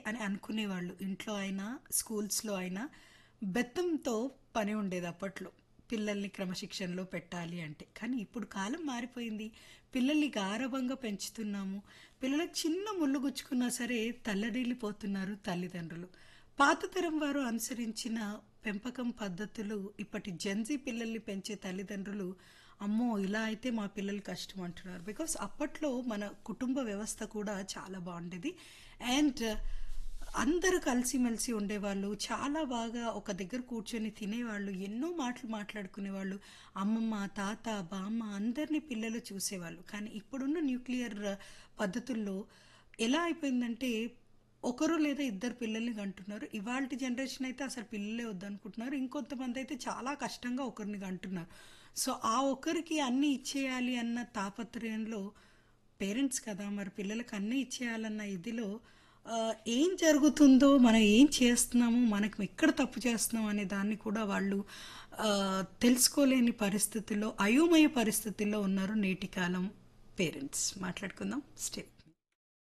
అని అనుకునేవాళ్ళు ఇంట్లో అయినా స్కూల్స్లో అయినా బెత్తంతో పని ఉండేది అప్పట్లో పిల్లల్ని క్రమశిక్షణలో పెట్టాలి అంటే కానీ ఇప్పుడు కాలం మారిపోయింది పిల్లల్ని గారభంగా పెంచుతున్నాము పిల్లలకు చిన్న ముళ్ళు గుచ్చుకున్నా సరే తల్లడిల్లిపోతున్నారు తల్లిదండ్రులు పాత తరం వారు అనుసరించిన పెంపకం పద్ధతులు ఇప్పటి జెన్జీ పిల్లల్ని పెంచే తల్లిదండ్రులు అమ్మో ఇలా అయితే మా పిల్లలు కష్టం అంటున్నారు బికాస్ అప్పట్లో మన కుటుంబ వ్యవస్థ కూడా చాలా బాగుండేది అండ్ అందరూ కలిసిమెలిసి ఉండేవాళ్ళు చాలా బాగా ఒక దగ్గర కూర్చొని తినేవాళ్ళు ఎన్నో మాటలు మాట్లాడుకునేవాళ్ళు అమ్మమ్మ తాత బామ్మ అందరినీ పిల్లలు చూసేవాళ్ళు కానీ ఇప్పుడున్న న్యూక్లియర్ పద్ధతుల్లో ఎలా అయిపోయిందంటే ఒకరు లేదా ఇద్దరు పిల్లల్ని కంటున్నారు ఇవాళ జనరేషన్ అయితే అసలు పిల్లలే వద్దనుకుంటున్నారు ఇంకొంతమంది అయితే చాలా కష్టంగా ఒకరిని కంటున్నారు సో ఆ ఒకరికి అన్నీ ఇచ్చేయాలి అన్న తాపత్రయంలో పేరెంట్స్ కదా మరి పిల్లలకు అన్నీ ఇచ్చేయాలన్న ఇదిలో ఆ, ఏం జరుగుతుందో మనం ఏం చేస్తున్నాము మనకు ఎక్కడ తప్పు చేస్తున్నాం అనే దాన్ని కూడా వాళ్ళు ఆ, తెలుసుకోలేని పరిస్థితుల్లో అయోమయ పరిస్థితుల్లో ఉన్నారు నేటి కాలం పేరెంట్స్ మాట్లాడుకుందాం స్టే